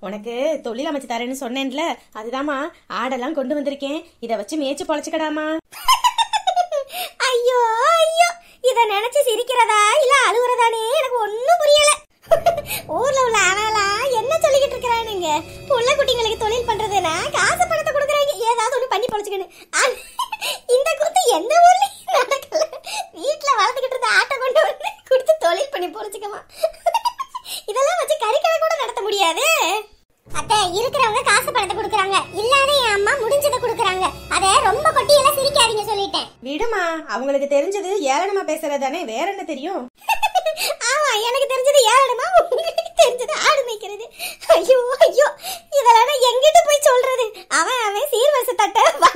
உனக்கு தொழில் அமைச்சு தரேன்னு சொன்னேன்ல அதுதாம்மா ஆடெல்லாம் கொண்டு வந்திருக்கேன் இதை வச்சு மேய்ச்சி பொழைச்சிக்கடாமா ஐயோ ஐயோ இத நினைச்சு சிரிக்கிறதா இல்ல அழுகுறதானே எனக்கு ஒண்ணும் புரியல ஊர்ல உள்ள ஆனாலாம் என்ன சொல்லிக்கிட்டு இருக்கிறானுங்க புள்ள குட்டிங்களுக்கு தொழில் பண்றதுன்னா காசு பணத்தை கொடுக்குறாங்க ஏதாவது ஒண்ணு பண்ணி பொழைச்சுக்கணும் ஆனா, இந்த கூத்து எந்த ஊர்லயும் நடக்கல வீட்டுல வளர்த்துக்கிட்டு இருந்த ஆட்டை கொண்டு வந்து கொடுத்து தொழில் பண்ணி பொழைச்சுக்கமா இதெல்லாம் வச்சு கறிக்கடை கூட நடத்த முடியாது அத்தை இருக்கிறவங்க காசு பணத்தை கொடுக்குறாங்க இல்லாத என் அம்மா முடிஞ்சதை கொடுக்குறாங்க அத ரொம்ப கொட்டியெல்லாம் சிரிக்காதீங்க சொல்லிட்டேன் விடுமா அவங்களுக்கு தெரிஞ்சது ஏளனமா பேசுறதானே வேற என்ன தெரியும் ஆமா எனக்கு தெரிஞ்சது ஏழடமா உங்களுக்கு தெரிஞ்சது ஆடு மேய்க்கிறது ஐயோ ஐயோ இதெல்லாம் நான் எங்கிட்ட போய் சொல்றது அவன் அவன் சீர்வரிசை தட்ட